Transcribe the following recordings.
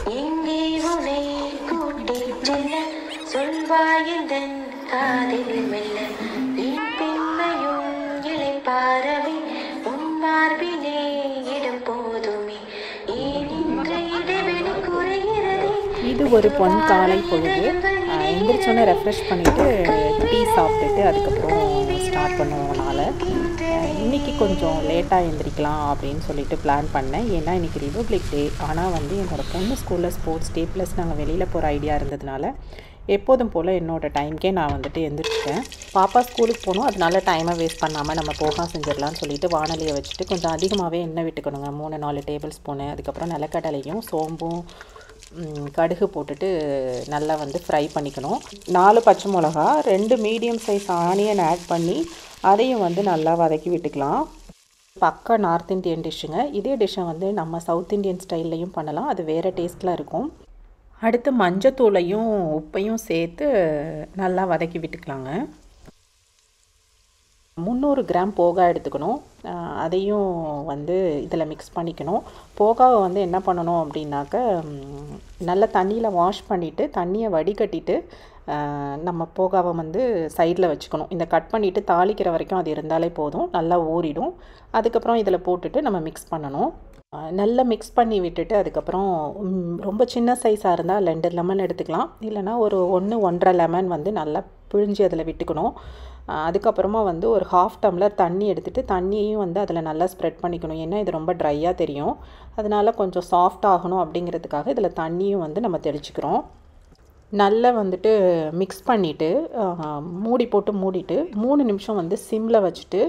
எங்கே உனை கூட்டிச் செல்ல சொல்வாயந்தன் காதில் மெல்ல வீண் பெண்மையும் இளைப்பாறவே உன் மார்பிலே இடம் போதுமே ஏன் இன்று இடைவெளி குறைகிறதே இது ஒரு பொன் காலை பொழுது ஆஹ் எந்திரிச்சோன்னே ரெஃப்ரெஷ் பண்ணிவிட்டு டீ சாப்பிட்டுட்டு அதுக்கப்புறம் ஸ்டார்ட் பண்ணுவோம் நாளை ஆஹ் இன்னைக்கு கொஞ்சம் லேட்டாக எந்திரிக்கலாம் அப்படின்னு சொல்லிட்டு பிளான் பண்ணேன் ஏன்னா இன்னைக்கு ரிபப்ளிக் டே ஆனால் வந்து என்னோட பொண்ணு ஸ்கூலில் ஸ்போர்ட்ஸ் டே ப்ளஸ் நாங்கள் வெளியில் போகிற ஐடியா இருந்ததுனால எப்போதும் போல் என்னோட டைம்க்கே நான் வந்துட்டு எந்திரிச்சிட்டேன் பாப்பா ஸ்கூலுக்கு போகணும் அதனால டைமை வேஸ்ட் பண்ணாமல் நம்ம போகா செஞ்சிடலாம்னு சொல்லிட்டு வானலியை வச்சுட்டு கொஞ்சம் அதிகமாகவே எண்ணெய் விட்டுக்கணுங்க மூணு நாலு டேபிள் ஸ்பூனு அதுக்கப்புறம் நிலக்கடலையும் சோம்பும் ம், கடுகு போட்டுட்டு நல்லா வந்து ஃப்ரை பண்ணிக்கணும் நாலு பச்சை மிளகா ரெண்டு மீடியம் சைஸ் ஆனியன் ஆட் பண்ணி அதையும் வந்து நல்லா வதக்கி விட்டுக்கலாம் பக்கா நார்த் இந்தியன் டிஷ்ஷுங்க இதே டிஷ்ஷை வந்து நம்ம சவுத் இந்தியன் ஸ்டைல்லையும் பண்ணலாம் அது வேறு டேஸ்ட்டில் இருக்கும் அடுத்து மஞ்சத்தூளையும் உப்பையும் சேர்த்து நல்லா வதக்கி விட்டுக்கலாங்க முந்நூறு கிராம் போகா எடுத்துக்கணும் அஹ் அதையும் வந்து இதில் மிக்ஸ் பண்ணிக்கணும் போகாவை வந்து என்ன பண்ணணும் அப்படின்னாக்க ம், நல்லா தண்ணியில் வாஷ் பண்ணிவிட்டு தண்ணியை வடிகட்டிட்டு அஹ், நம்ம போகாவை வந்து சைடில் வச்சுக்கணும் இந்த கட் பண்ணிவிட்டு தாளிக்கிற வரைக்கும் அது இருந்தாலே போதும் நல்லா ஊறிடும் அதுக்கப்புறம் இதில் போட்டுட்டு நம்ம மிக்ஸ் பண்ணணும் அஹ், நல்லா மிக்ஸ் பண்ணி விட்டுட்டு அதுக்கப்புறம் ம், ரொம்ப சின்ன சைஸாக இருந்தால் ரெண்டு லெமன் எடுத்துக்கலாம் இல்லைன்னா ஒரு ஒன்று ஒன்றரை லெமன் வந்து நல்லா பிழிஞ்சு அதில் விட்டுக்கணும் அஹ் அதுக்கப்புறமா வந்து ஒரு ஹாஃப் டம்ளர் தண்ணி எடுத்துட்டு தண்ணியையும் வந்து அதில் நல்லா ஸ்ப்ரெட் பண்ணிக்கணும் ஏன்னா இது ரொம்ப ட்ரையாக தெரியும் அதனால கொஞ்சம் சாஃப்ட் ஆகணும் அப்படிங்கிறதுக்காக இதில் தண்ணியும் வந்து நம்ம தெளிச்சுக்கிறோம் நல்லா வந்துட்டு மிக்ஸ் பண்ணிவிட்டு மூடி போட்டு மூடிட்டு மூணு நிமிஷம் வந்து சிம்மில் வச்சுட்டு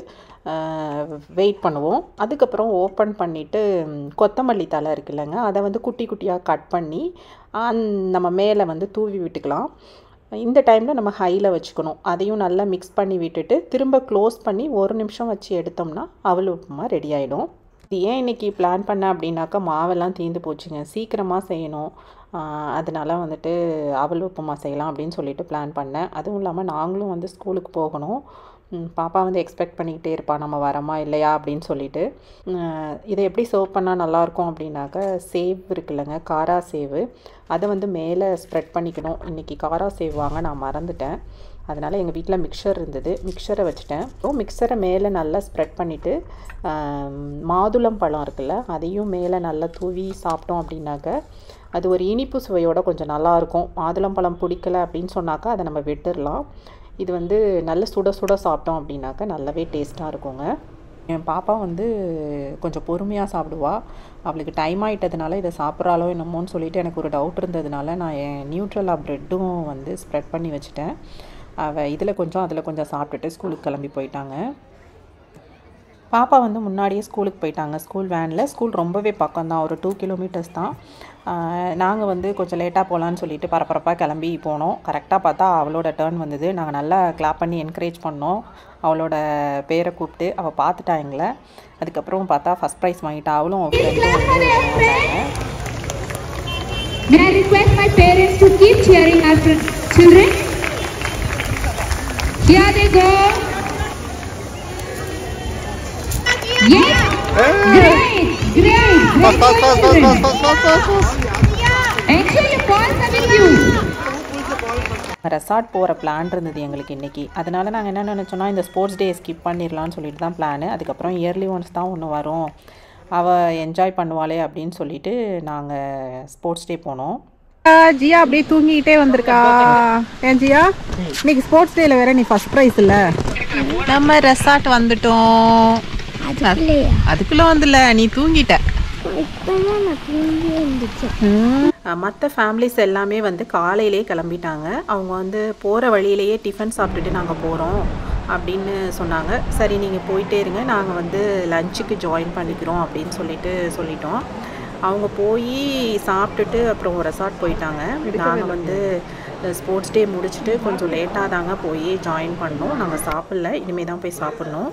வெயிட் பண்ணுவோம் அதுக்கப்புறம் ஓப்பன் பண்ணிவிட்டு கொத்தமல்லி தலை இருக்குல்லங்க அதை வந்து குட்டி குட்டியாக கட் பண்ணி அந் நம்ம மேலே வந்து தூவி விட்டுக்கலாம் இந்த டைமில் நம்ம ஹையில் வச்சுக்கணும் அதையும் நல்லா மிக்ஸ் பண்ணி விட்டுட்டு திரும்ப க்ளோஸ் பண்ணி ஒரு நிமிஷம் வச்சு எடுத்தோம்னா அவல் உப்புமா ரெடி ஆகிடும் இது ஏன் இன்றைக்கி பிளான் பண்ணேன் அப்படின்னாக்கா மாவெல்லாம் தீர்ந்து போச்சுங்க சீக்கிரமாக செய்யணும் ஆஹ் அதனால வந்துட்டு அவல் உப்புமா செய்யலாம் அப்படின்னு சொல்லிட்டு பிளான் பண்ணேன் அதுவும் இல்லாமல் நாங்களும் வந்து ஸ்கூலுக்கு போகணும் ம், பாப்பா வந்து எக்ஸ்பெக்ட் பண்ணிக்கிட்டே இருப்பா நம்ம வரமா இல்லையா அப்படின்னு சொல்லிட்டு ம், இதை எப்படி சர்வ் பண்ணால் நல்லாயிருக்கும் அப்படின்னாக்க சேவ் இருக்குல்லங்க காரா சேவு அதை வந்து மேலே ஸ்ப்ரெட் பண்ணிக்கணும் இன்றைக்கி காரா சேவ் வாங்க நான் மறந்துட்டேன் அதனால் எங்கள் வீட்டில் மிக்சர் இருந்தது மிக்சரை வச்சுட்டேன் ஸோ மிக்சரை மேலே நல்லா ஸ்ப்ரெட் பண்ணிவிட்டு மாதுளம் பழம் இருக்குல்ல அதையும் மேலே நல்லா தூவி சாப்பிட்டோம் அப்படின்னாக்க அது ஒரு இனிப்பு சுவையோட கொஞ்சம் நல்லாயிருக்கும் மாதுளம்பழம் பிடிக்கல அப்படின்னு சொன்னாக்கா அதை நம்ம விட்டுடலாம் இது வந்து நல்ல சுட சுட சாப்பிட்டோம் அப்படின்னாக்கா நல்லாவே டேஸ்ட்டாக இருக்குங்க என் பாப்பா வந்து கொஞ்சம் பொறுமையாக சாப்பிடுவா அவளுக்கு டைம் ஆயிட்டதுனால இதை சாப்பிட்றாளோ என்னமோன்னு சொல்லிட்டு எனக்கு ஒரு டவுட் இருந்ததுனால நான் என் நியூட்ரலா ப்ரெட்டும் வந்து ஸ்ப்ரெட் பண்ணி வச்சுட்டேன் அவள் இதில் கொஞ்சம் அதில் கொஞ்சம் சாப்பிட்டுட்டு ஸ்கூலுக்கு கிளம்பி போயிட்டாங்க பாப்பா வந்து முன்னாடியே ஸ்கூலுக்கு போயிட்டாங்க ஸ்கூல் வேனில் ஸ்கூல் ரொம்பவே பக்கம் தான் ஒரு டூ கிலோமீட்டர்ஸ் தான் நாங்கள் வந்து கொஞ்சம் லேட்டாக போகலான்னு சொல்லிட்டு பரபரப்பாக கிளம்பி போனோம் கரெக்டாக பார்த்தா அவளோட டேர்ன் வந்தது நாங்கள் நல்லா கிளாப் பண்ணி என்கரேஜ் பண்ணோம் அவளோட பேரை கூப்பிட்டு அவள் பார்த்துட்டா எங்களை அதுக்கப்புறம் பார்த்தா ஃபஸ்ட் ப்ரைஸ் வாங்கிட்டா அவளும் அவள் ஃப்ரெண்டும் வந்து விளையாண்டாங்க. May I request my parents to keep cheering our fr- children? Here they go. Yes. Great. Great. Great going, children. Ensure your balls are with you. Resort போகிற பிளான் இருந்தது எங்களுக்கு இன்றைக்கி அதனால நாங்கள் என்ன நினச்சோன்னா இந்த ஸ்போர்ட்ஸ் டே ஸ்கிப் பண்ணிடலாம்னு சொல்லிட்டு தான் பிளானு அதுக்கப்புறம் இயர்லி ஒன்ஸ் தான் ஒன்று வரும் அவள் என்ஜாய் பண்ணுவாளே அப்படின்னு சொல்லிட்டு நாங்கள் ஸ்போர்ட்ஸ் டே போனோம் ஜியா அப்படியே தூங்கிட்டே வந்திருக்கா ஏன் ஜியா இன்னைக்கு ஸ்போர்ட்ஸ் டேல வேற நீ ஃபர்ஸ்ட் ப்ரைஸ் இல்ல நம்ம ரெசார்ட் வந்துட்டோம் அதுக்குள்ள வந்துல நீ தூங்கிட்ட மற்ற ஃபேமிலிஸ் எல்லாமே வந்து காலையிலே கிளம்பிட்டாங்க அவங்க வந்து போகிற வழியிலேயே டிஃபன் சாப்பிட்டுட்டு நாங்கள் போகிறோம் அப்படின்னு சொன்னாங்க சரி நீங்கள் போயிட்டே இருங்க நாங்கள் வந்து லஞ்சுக்கு ஜாயின் பண்ணிக்கிறோம் அப்படின்னு சொல்லிட்டு சொல்லிட்டோம் அவங்க போய் சாப்பிட்டுட்டு அப்புறம் ரெசார்ட் போயிட்டாங்க நாங்கள் வந்து ஸ்போர்ட்ஸ் டே முடிச்சுட்டு கொஞ்சம் லேட்டாக தாங்க போய் ஜாயின் பண்ணோம் நாங்கள் சாப்பிடல இனிமேல் தான் போய் சாப்பிட்ணும்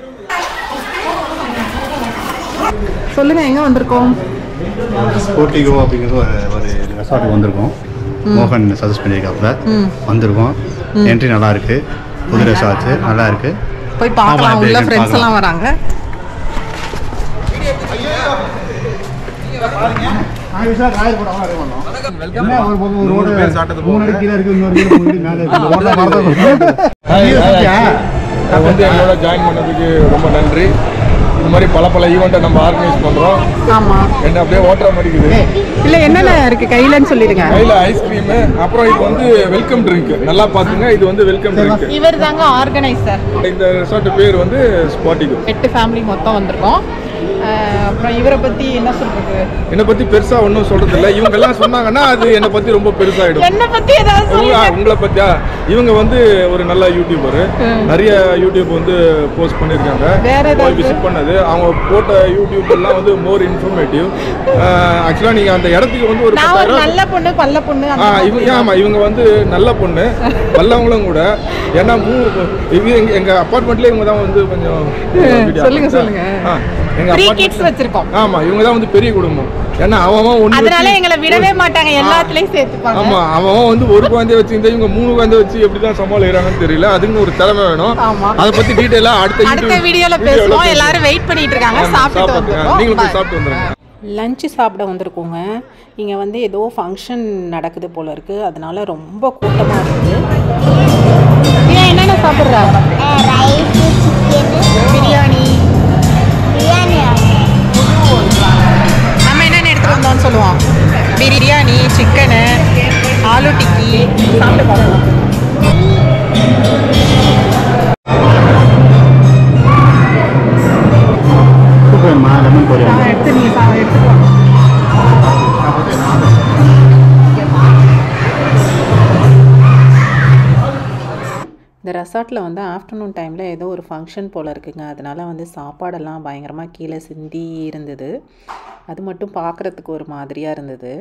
சொல்லுங்க எங்க வந்திருக்கோம் ஸ்போர்ட்டிகோ அப்படிங்கிறது ஒரு ஒரு ரெசார்ட்டுக்கு வந்திருக்கோம் மோகன் சஜஸ்ட் பண்ணியிருக்காப்புல வந்திருக்கோம் என்ட்ரி நல்லா இருக்கு புது ரெசார்ட்ஸ் நல்லா இருக்கு போய் பார்க்கலாம் ஆமா, உள்ள எப்படி ஃப்ரெண்ட்ஸ் எல்லாம் பார்க்கலாம். வராங்க என்ன ஒரு பக்கம் ஒரு ரோடு மூணு அடி கீழே இருக்கு இன்னொரு கீழே மூணு அடி மேலே இருக்கு இந்த ரோட்ல மரத்தை இருக்கு. நீ சாப்பிட்டியா? நான் வந்து எங்களோட ஜாயின் பண்ணதுக்கு ரொம்ப நன்றி இந்த மாதிரி பல பல ஈவெண்ட்டை நம்ம ஆர்கனைஸ் பண்ணுறோம் ஆமா என்ன அப்படியே ஓட்டுற மாதிரி இருக்குது இல்ல என்னென்ன இருக்கு கையிலன்னு சொல்லிடுங்க கையில் ஐஸ்கிரீமு அப்புறம் இது வந்து வெல்கம் ட்ரிங்க் நல்லா பார்த்துங்க இது வந்து வெல்கம் ட்ரிங்க் இவர் தாங்க ஆர்கனைசர் இந்த ரிசார்ட் பேர் வந்து ஸ்பாட்டிகோ எட்டு ஃபேமிலி மொத்தம் வந்திருக்கோம் அஹ் அப்புறம் இவரை பத்தி என்ன சொல்றது என்னை பற்றி பெருசாக ஒன்றும் சொல்கிறது இல்லை இவங்க எல்லாம் சொன்னாங்கன்னா அது என்னை பற்றி ரொம்ப பெருசாகிடும் என்ன பத்தி ஏதாவது உங்க- சொல்லுங்க உங்களை பத்தியா இவங்க வந்து ஒரு நல்ல யூடியூபர் நிறைய யூடியூப் வந்து போஸ்ட் பண்ணியிருக்காங்க வேற போய் ஏதாவது? விசிட் பண்ணது அவங்க போட்ட யூடியூப் எல்லாம் வந்து மோர் இன்ஃபர்மேட்டிவ் ஆக்சுவலாக நீங்கள் அந்த இடத்துக்கு வந்து ஒரு நான் ஒரு பத்தாயிரம் நல்ல பொண்ணு பல்ல பொண்ணு அந்த ஆ மாதிரி. இவங்க ஆமாம் இவங்க வந்து நல்ல பொண்ணு வல்லவங்களும் கூட ஏன்னா மூ இது எங்க எங்க அப்பார்ட்மெண்ட்லேயே இவங்க தான் வந்து கொஞ்சம் video சொல்லுங்க, ஆ, சொல்லுங்க. ஆ, எங்க த்ரீ apartment- கிட்ஸ் வச்சிருக்கோம் ஆமா இவங்க தான் வந்து பெரிய குடும்பம் ஏன்னா அவன் ஒன்று அதனால எங்களை விடவே மாட்டாங்க எல்லாத்துலயும் சேர்த்துப்பாங்க ஆமா அவன் வந்து ஒரு குழந்தைய வச்சிருந்தா இவங்க மூணு குழந்தைய வச்சு எப்படி தான் சமாளிக்கிறாங்கன்னு தெரியல அதுக்கு ஒரு திறமை வேணும் ஆமா. அதை பத்தி டீடைலா அடுத்த அடுத்த YouTube- வீடியோல videoல பேசுவோம் எல்லாரும் வெயிட் பண்ணிட்டு இருக்காங்க ஆமா, சாப்பிட்டு சாப்பிட்டு வந்துடுறோம் நீங்களும் போய் Bye. சாப்பிட்டு வந்துருங்க லஞ்சு சாப்பிட வந்திருக்கோங்க இங்கே வந்து ஏதோ ஃபங்க்ஷன் நடக்குது போல இருக்குது அதனால ரொம்ப கூட்டமாக இருக்குது ஏன் என்னென்ன சாப்பிடுற பிரியாணி நம்ம என்னென்ன எடுத்துட்டு வந்தோம்னு சொல்லுவோம் பிரியாணி சிக்கனு ஆலு டிக்கி சாப்பிட்டு பார்க்கலாம் சூப்பர்மா லெமன் பொரியல் எடுத்து நீ சா எடுத்துக்கலாம் இந்த ரெசார்ட்டில் வந்து ஆஃப்டர்நூன் டைமில் ஏதோ ஒரு ஃபங்க்ஷன் போல் இருக்குங்க அதனால வந்து சாப்பாடெல்லாம் பயங்கரமாக கீழே சிந்தி இருந்தது அது மட்டும் பார்க்குறதுக்கு ஒரு மாதிரியாக இருந்தது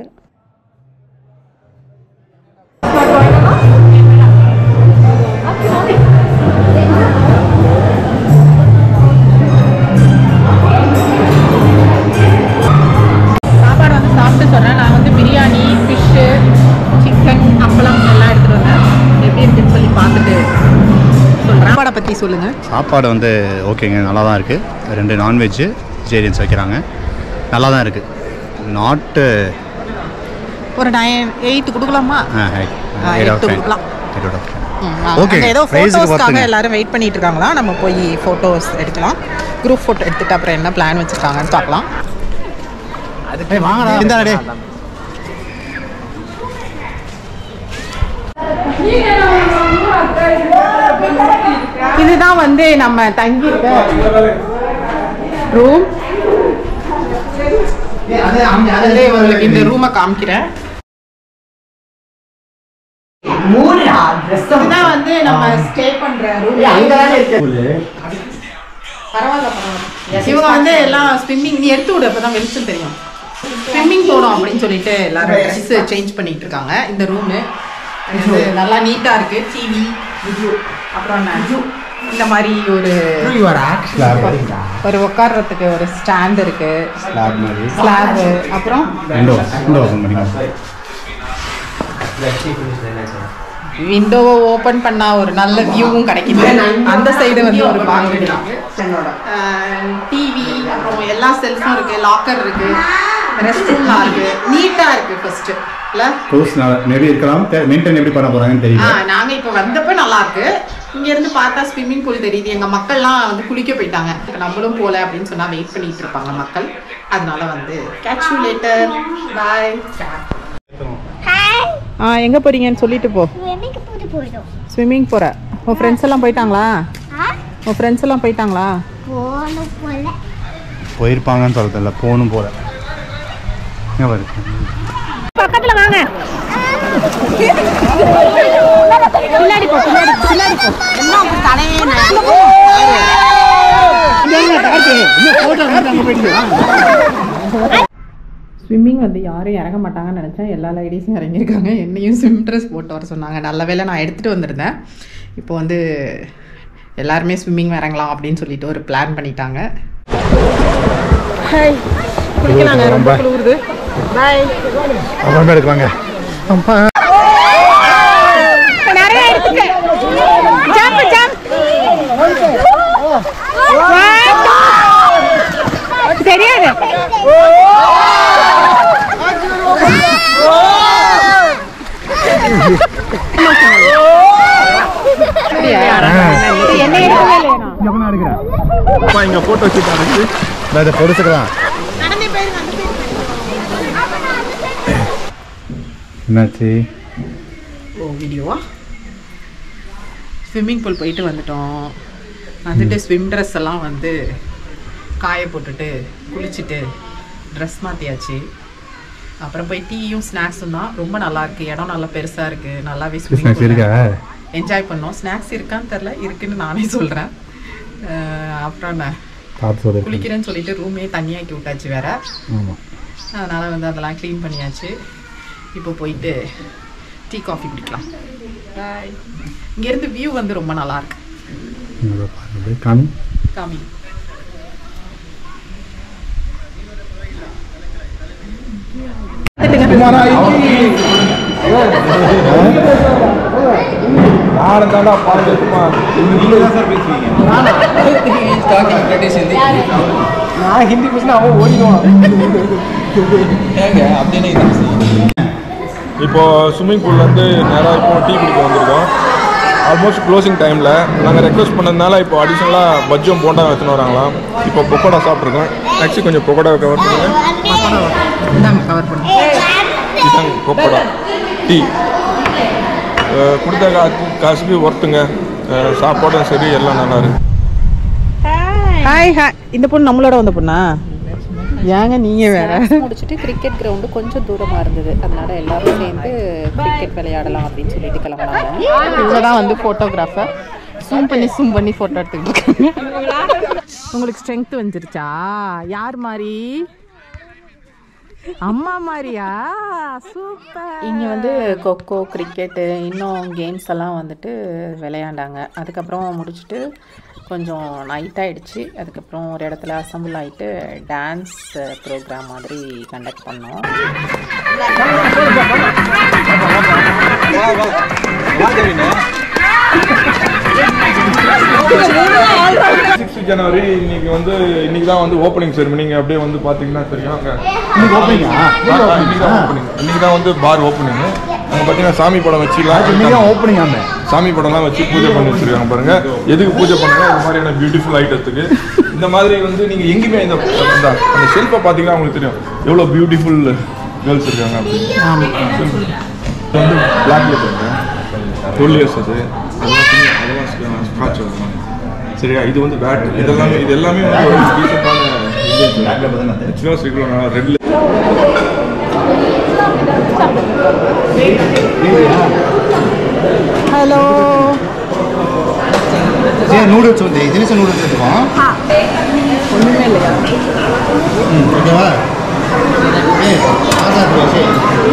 சாப்பாடு வந்து சாப்பிட்டு சொல்கிறேன் நான் வந்து பிரியாணி ஃபிஷ்ஷு சிக்கன் அப்பளம் எல்லாம் எடுத்துகிட்டு வந்தேன் எப்படி இருக்குன்னு சொல்லி பார்த்துட்டு சொல்கிறேன் சாப்பாடை பற்றி சொல்லுங்கள் சாப்பாடு வந்து ஓகேங்க நல்லா தான் இருக்குது ரெண்டு நான்வெஜ்ஜு வெஜிடேரியன்ஸ் வைக்கிறாங்க நல்லா தான் இருக்குது நாட்டு ஒரு நைன் எயிட் கொடுக்கலாமா ஆ, எட்டு கொடுக்கலாம். ஓகே அங்க ஏதோ ப்ரைஸுக்கு ஃபோட்டோஸ்க்காக பார்த்துங்க எல்லாரும் வெயிட் பண்ணிட்டு இருக்காங்களா நம்ம போய் ஃபோட்டோஸ் எடுக்கலாம் குரூப் ஃபோட்டோ எடுத்துட்டு அப்புறம் என்ன பிளான் வச்சிருக்காங்கன்னு பார்க்கலாம் ஏய் வாங்கடா இந்தாடா டேய் இதுதான் வந்து நம்ம தங்கி இருக்க ரூம் உங்களுக்கு இந்த ரூமை காமிக்கிறேன் இதுதான் வந்து நம்ம ஸ்டே பண்ற ரூம் பரவாயில்ல பரவாயில்ல இவங்க வந்து எல்லாம் ஸ்விம்மிங் நீ எடுத்து விடு அப்பதான் வெளிச்சம் தெரியும் ஸ்விம்மிங் போகணும் அப்படின்னு சொல்லிட்டு எல்லாரும் ட்ரெஸ் சேஞ்ச் பண்ணிட்டு இருக்காங்க இந்த ரூமு நல்லா நீட்டா இருக்கு டிவி அப்புறம் என்ன? இந்த மாதிரி ஒரு ஒரு உட்கார்றதுக்கு ஒரு ஸ்டாண்ட் இருக்கு ஸ்லாப் மாதிரி ஸ்லாப் அப்புறம் விண்டோ விண்டோ ஓப்பன் பண்ணிக்கலாம் விண்டோவை ஓபன் பண்ணா ஒரு நல்ல வியூவும் கிடைக்குது அந்த சைடு வந்து ஒரு பால்கனி டிவி அப்புறம் எல்லா செல்ஃபும் இருக்கு லாக்கர் இருக்கு ரெஸ்ட் ரூம்லாம் இருக்கு நீட்டா இருக்கு ஃபர்ஸ்ட் இல்ல டூஸ் மேபி இருக்கலாம் மெயின்டைன் எப்படி பண்ண போகிறாங்கன்னு ஆ, தெரியல நாங்க இப்ப வந்தப்ப நல்லா இருக்கு இங்க இருந்து பார்த்தா ஸ்விம்மிங் பூல் தெரியுது எங்க மக்கள்லாம் வந்து குளிக்க போயிட்டாங்க இப்ப நம்மளும் போல அப்படின்னு சொன்னா வெயிட் பண்ணிட்டு இருப்பாங்க மக்கள் அதனால வந்து கேட்ச் யூ லேட்டர் பாய் ஆ எங்க போறீங்கன்னு சொல்லிட்டு போ ஸ்விம்மிங் போற உன் ஃப்ரெண்ட்ஸ் எல்லாம் போயிட்டாங்களா உன் ஃப்ரெண்ட்ஸ் எல்லாம் போயிட்டாங்களா போயிருப்பாங்கன்னு சொல்றது இல்லை போகணும் போல இங்க பாரு ஸ்விம்மிங் வந்து யாரும் இறங்க மாட்டாங்கன்னு நினச்சேன் எல்லா லேடிஸும் இறங்கியிருக்காங்க என்னையும் ஸ்விம் ட்ரெஸ் போட்டு வர சொன்னாங்க நல்ல வேளை நான் எடுத்துகிட்டு வந்திருந்தேன் இப்போ வந்து எல்லாருமே ஸ்விம்மிங் இறங்கலாம் அப்படின்னு சொல்லிட்டு ஒரு பிளான் பண்ணிட்டாங்க ஹாய் குளிக்கலாங்க ரொம்ப குளிருது பாய் அப்புறமே எடுக்கலாங்க நிறைய இருக்கு ஜம்ப் ஜம்ப் தெரியாது அப்பா இங்க போட்டோ ஷூட் நடக்குது நான் இதை பொறுத்துக்கலாம் என்னாச்சு ஓ வீடியோவா ஸ்விம்மிங் பூல் போயிட்டு வந்துட்டோம் வந்துட்டு ஸ்விம் ட்ரெஸ் எல்லாம் வந்து காய போட்டுட்டு குளிச்சுட்டு ட்ரெஸ் மாற்றியாச்சு அப்புறம் போய் டீயும் ஸ்நாக்ஸும் தான் ரொம்ப நல்லா இருக்கு இடம் நல்லா பெருசாக இருக்கு நல்லாவே Snacks ஸ்விம்மிங் இருக்கா என்ஜாய் பண்ணோம் ஸ்நாக்ஸ் இருக்கான்னு தெரில இருக்குன்னு நானே சொல்கிறேன் அப்புறம் என்ன பார்த்து சொல்லு குளிக்கிறேன்னு சொல்லிட்டு ரூமே தண்ணியாக்கி விட்டாச்சு வேற ஆமாம் அதனால் வந்து அதெல்லாம் க்ளீன் பண்ணியாச்சு இப்போ போயிட்டு டீ காஃபி குடிக்கலாம் பாய் இங்கேருந்து வியூ வந்து ரொம்ப நல்லா இருக்கு இங்கே பாருங்க காமி காமி நானும் தாண்டா பாருங்கம்மா நீங்கள் தான் சார் பேசுவீங்க நான் ஹிந்தி பேசினா அவன் ஓடிடுவான் இப்போ ஸ்விம்மிங் பூல்லேருந்து நேராக இப்போ டீ குடிக்க வந்திருக்கோம் ஆல்மோஸ்ட் க்ளோசிங் டைமில் நாங்கள் ரெக்வஸ்ட் பண்ணதுனால இப்போ அடிஷ்னலாக பஜ்ஜும் போண்டா எடுத்துன்னு வராங்களாம் இப்போ பொக்கோடா சாப்பிட்ருக்கோம் நெக்ஸ்ட் கொஞ்சம் பொக்கோடா கவர் பண்ணுங்க இந்தாங்க கவர் பண்ணு இதாங்க பொக்கோடா டீ அஹ் கொடுத்த கா காசுக்கு ஒர்த்துங்க அஹ் சாப்பாடும் சரி எல்லாம் நல்லா இருக்கு ஹாய் ஹாய் இந்த பொண்ணு நம்மளோட வந்த பொண்ணா ஏங்க நீங்க வேற முடிச்சுட்டு கிரிக்கெட் கிரவுண்டு கொஞ்சம் தூரமாக இருந்தது அதனால எல்லாரும் சேர்ந்து கிரிக்கெட் விளையாடலாம் அப்படின்னு சொல்லிட்டு கிளம்புனாங்க இவங்க தான் வந்து ஃபோட்டோகிராஃபர் ஜூம் பண்ணி ஜூம் பண்ணி ஃபோட்டோ எடுத்துக்கிட்டு இருக்காங்க உங்களுக்கு ஸ்ட்ரென்த் வந்துருச்சா யார் மாதிரி அம்மா மாதிரியா சூப்பர் இங்கே வந்து கொக்கோ கிரிக்கெட்டு இன்னும் கேம்ஸ் எல்லாம் வந்துட்டு விளையாண்டாங்க அதுக்கப்புறம் முடிச்சுட்டு கொஞ்சம் நைட் ஆயிடுச்சு அதுக்கப்புறம் ஒரு இடத்துல அசம்பிள் ஆகிட்டு டான்ஸ் ப்ரோக்ராம் மாதிரி கண்டக்ட் பண்ணோம் சிக்ஸ்த் ஜனவரி இன்னைக்கு வந்து இன்னைக்கு தான் வந்து ஓப்பனிங் செரிமனி நீங்க அப்படியே வந்து பாத்தீங்கன்னா தெரியும் அங்க இன்னைக்கு ஓப்பனிங்கா இன்னைக்கு தான் ஓப்பனிங் இன்னைக்கு தான் வந்து பார் ஓப்பனிங் அங்க பாத்தீங்கன்னா சாமி படம் வச்சுக்கலாம் இன்னைக்கு ஓப்பனிங் ஆமே சாமி படம்லாம் வச்சு பூஜை பண்ணி வச்சிருக்காங்க பாருங்க எதுக்கு பூஜை பண்ணுங்க இந்த மாதிரியான பியூட்டிஃபுல் ஐட்டத்துக்கு இந்த மாதிரி வந்து நீங்க எங்கேயுமே இந்த அந்த அந்த ஷெல்ஃபை பார்த்தீங்கன்னா உங்களுக்கு தெரியும் எவ்வளோ பியூட்டிஃபுல் கேர்ள்ஸ் இருக்காங்க அப்படின்னு இது வந்து பிளாக்ல பாருங்க டுவெல் இயர்ஸ் அது அதெல்லாம் துணி, அதெல்லாம் ஸ்காட்ச் வரலாம் சரியா இது வந்து பேட் இதெல்லாமே இது எல்லாமே வந்து ஒரு டீசெண்டான சின்ன சீக்கிரம் ரெட்ல ஹலோ ஏன் நூடுல்ஸ் வந்து தினிச நூடுல்ஸ் எடுத்துக்கோம் ஒன்றுமே இல்லையா ம் ஓகேவா ஏய் ஆதார் தோசை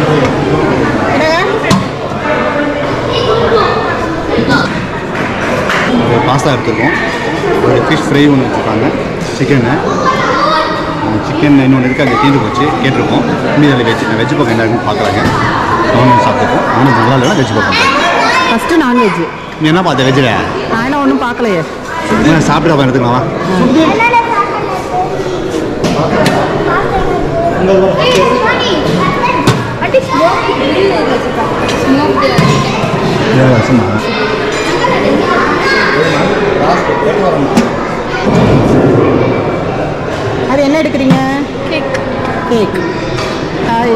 ஒரு பாஸ்தா எடுத்துருக்கோம் ஒரு ஃபிஷ் ஃப்ரை ஒன்று வச்சுருக்காங்க சிக்கனு சிக்கன் இன்னொன்று இருக்குது அங்கே தீர்ந்து போச்சு கேட்டிருக்கோம் மீதி அதில் வெஜ் வெஜ் பக்கம் என்ன இருக்குன்னு பார்க்குறாங்க நான்வெஜ் சாப்பிட்டுருக்கோம் ஆனால் நல்லா இல்லைனா வெஜ் பக்கம் ஃபஸ்ட்டு நான்வெஜ் நீ என்ன பார்த்த வெஜ்ஜில் நான் என்ன ஒன்றும் பார்க்கலையே சாப்பிட்டு அப்போ எடுத்துக்கலாம் வா ஏழு வருஷமா அது என்ன எடுக்கிறீங்க கேக் கேக் ஹாய்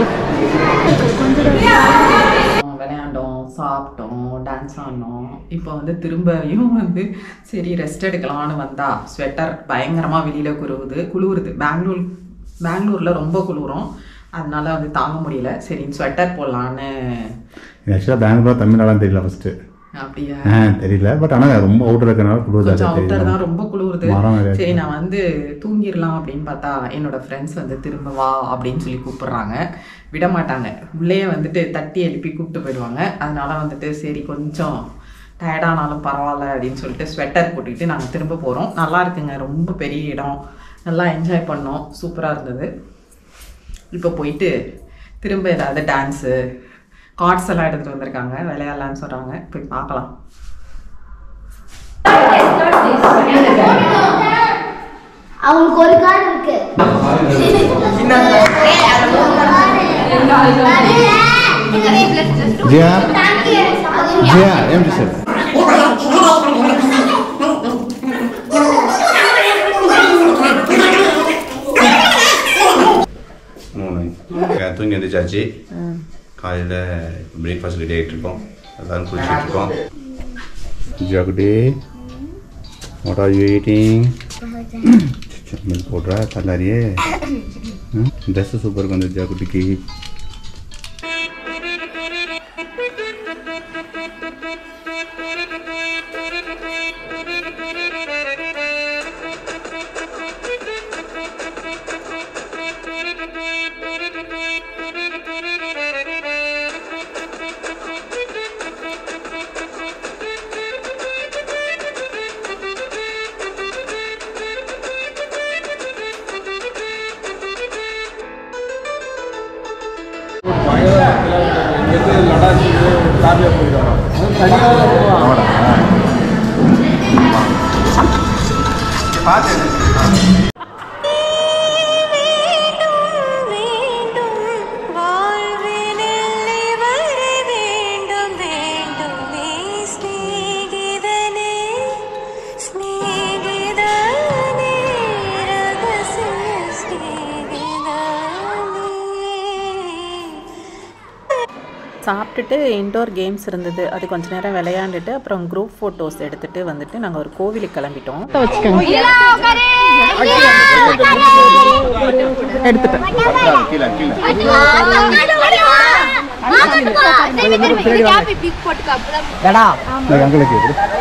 விளையாண்டோம் சாப்பிட்டோம் டான்ஸ் ஆடினோம் இப்போ வந்து திரும்பியும் வந்து சரி ரெஸ்ட் எடுக்கலாம்னு வந்தா ஸ்வெட்டர் பயங்கரமாக வெளியில் குருவுது குளிருது பெங்களூர் பெங்களூரில் ரொம்ப குளிரும் அதனால வந்து தாங்க முடியல சரி ஸ்வெட்டர் போடலான்னு ஆக்சுவலாக பெங்களூர் தமிழ்நாடு தெரியல ஃபஸ்ட்டு அப்படியா ஆ தெரியல பட் ஆனால் ரொம்ப அவுட்டர் இருக்கனால குளிர் கொஞ்சம் ஜாஸ்தி அவுட்டர் தெரியல தான் ரொம்ப குளிருது மரம் நிறைய சரி இருக்கு. நான் வந்து தூங்கிடலாம் அப்படின்னு பார்த்தா என்னோட ஃப்ரெண்ட்ஸ் வந்து திரும்ப வா அப்படின்னு சொல்லி கூப்பிடுறாங்க விட மாட்டாங்க உள்ளேயே வந்துட்டு தட்டி எழுப்பி கூப்பிட்டு போயிடுவாங்க அதனால வந்துட்டு சரி கொஞ்சம் டயர்டானாலும் பரவாயில்ல அப்படின்னு சொல்லிட்டு ஸ்வெட்டர் போட்டுக்கிட்டு நாங்கள் திரும்ப போகிறோம் நல்லா இருக்குங்க ரொம்ப பெரிய இடம் நல்லா என்ஜாய் பண்ணோம் சூப்பராக இருந்தது இப்போ போயிட்டு திரும்ப ஏதாவது டான்ஸு கார்ட்ஸ் எல்லாம் எடுத்துகிட்டு வந்திருக்காங்க விளையாடலான்னு சொல்கிறாங்க போய் பார்க்கலாம் அவங்களுக்கு ஒரு கார்டு இருக்கு ஜியா தேங்க்யூ Yeah, empty set. மூணு தூங்கி எழுந்திரிச்சாச்சு காலையில் பிரேக்ஃபாஸ்ட் ரெடி ஆகிட்டு இருக்கோம் எல்லாரும் குளிச்சுட்டு இருக்கோம் ஜாகுடி what are you eating milk போடுறா தள்ளாரியே ட்ரெஸ்ஸு சூப்பருக்கு வந்து ஜாகுட்டிக்கு வேண்டும் வாழ்வினில் வர வேண்டும் வேண்டுமே ஸ்நேகிதனே ஸ்நேகிதனே ரகசிய ஸ்நேகிதனே சாப்பிட்டுட்டு இன்டோர் கேம்ஸ் இருந்தது அது கொஞ்ச நேரம் விளையாண்டுட்டு அப்புறம் குரூப் ஃபோட்டோஸ் எடுத்துட்டு வந்துட்டு நாங்கள் ஒரு கோவிலுக்கு கிளம்பிட்டோம் எடுத்துட்டேன் கீழே கீழே அங்களுக்கு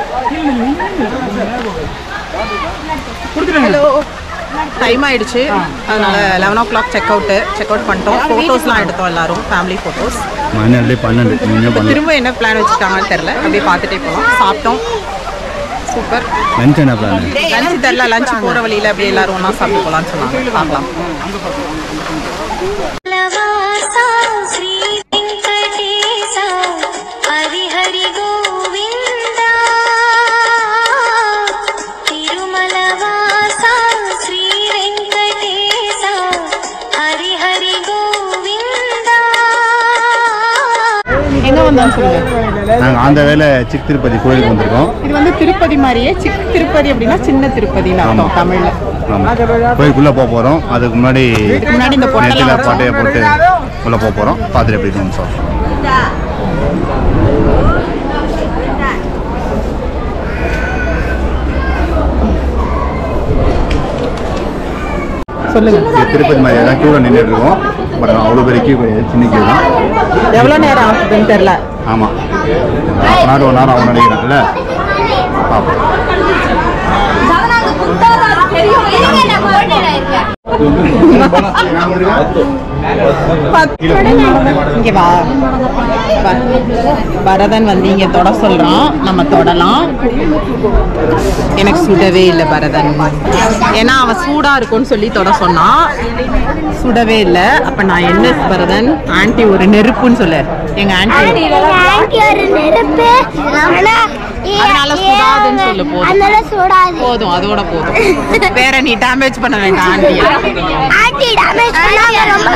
ஹலோ டைம் ஆயிடுச்சு அதனால eleven o'clock check out check out பண்ணிட்டோம் ஃபோட்டோஸ்லாம் எடுத்தோம் எல்லாரும் ஃபேமிலி ஃபோட்டோஸ் மணி ரெண்டு பன்னெண்டு நீ என்ன பண்ண திரும்ப என்ன பிளான் வச்சுருக்காங்கன்னு தெரில அப்படியே பார்த்துட்டே போகலாம் சாப்பிட்டோம் சூப்பர் லஞ்ச் என்ன பிளான் லஞ்ச் தெரில லஞ்ச் போகிற வழியில் அப்படியே எல்லாரும் ஒன்றா சாப்பிட்டு போகலான்னு சொன்னாங்க பார்க்கலாம் లవాసా శ్రీ వెంకటేశ హరి హరి గోవింద తిరుమల వాస శ్రీ వెంకటేశ హరి హరి గోవింద எங்கே வந்தோம்னு சொல்லுங்க நாங்கள் அந்த வேலை சிக் திருப்பதி கோயிலுக்கு வந்திருக்கோம் இது வந்து திருப்பதி மாதிரியே சிக் திருப்பதி அப்படின்னா சின்ன திருப்பதின்னு ஆமா. அர்த்தம் தமிழ்ல ஆமாம் கோயிலுக்குள்ளே போக போகிறோம் அதுக்கு முன்னாடி முன்னாடி இந்த பொட்டெல்லாம் நெத்தியில் வச்சோம். பாட்டையை போட்டு உள்ளே போக போகிறோம் பார்த்துட்டு எப்படி இருக்குன்னு சொல்கிறோம் சொல்லுங்க இது திருப்பதி மாதிரி தான் க்யூவில் நின்றுட்டு இருக்கோம் பட் அவ்வளோ பெரிய கியூ கிடையாது சின்ன கியூ தான் எவ்வளோ நேரம் ஆகுதுன்னு தெரில ஆமாம் நாடு ஒன் நேரம் ஆகும் நினைக்கிறேன்ல பார்ப்போம் இங்க வா வா. பரதன் வந்து இங்க தொட சொல்றான் நம்ம தொடலாம் எனக்கு சுடவே இல்லை பரதன் ஏன்னா அவன் சூடா இருக்கும்னு சொல்லி தொட சொன்னான் சுடவே இல்லை அப்ப நான் என்ன பரதன் ஆன்ட்டி ஒரு நெருப்புன்னு சொல்லு எங்க ஆன்ட்டி அதனால சுடாதுன்னு சொல்லு போதும் அதனால சுடாது போதும் அதோட போதும் வேற நீ டேமேஜ் பண்ண வேண்டாம் ஆன்ட்டியை ஆண்டி டேமேஜ் பண்ணாங்க ரொம்ப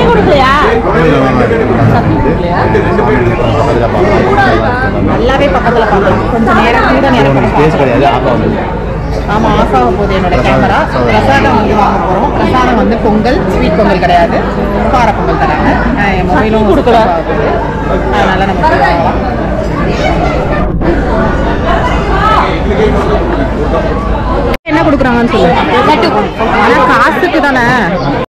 நல்லாவே பக்கத்துல பார்க்கலாம் கொஞ்சம் நேரம் கூட நேரம் கூட ஸ்பேஸ் கிடையாது ஆஃப் ஆகுது ஆமா ஆஃப் ஆக போகுது என்னோட கேமரா பிரசாதம் வந்து வாங்க போறோம் பிரசாதம் வந்து பொங்கல் ஸ்வீட் பொங்கல் கிடையாது கார பொங்கல் தராங்க ஆஹ் என் மொபைலும் கொடுக்கல அதனால நம்ம போய் வாங்கலாம். என்ன கொடுக்குறாங்கன்னு சொல்லுங்க ஆனா காசுக்கு தானே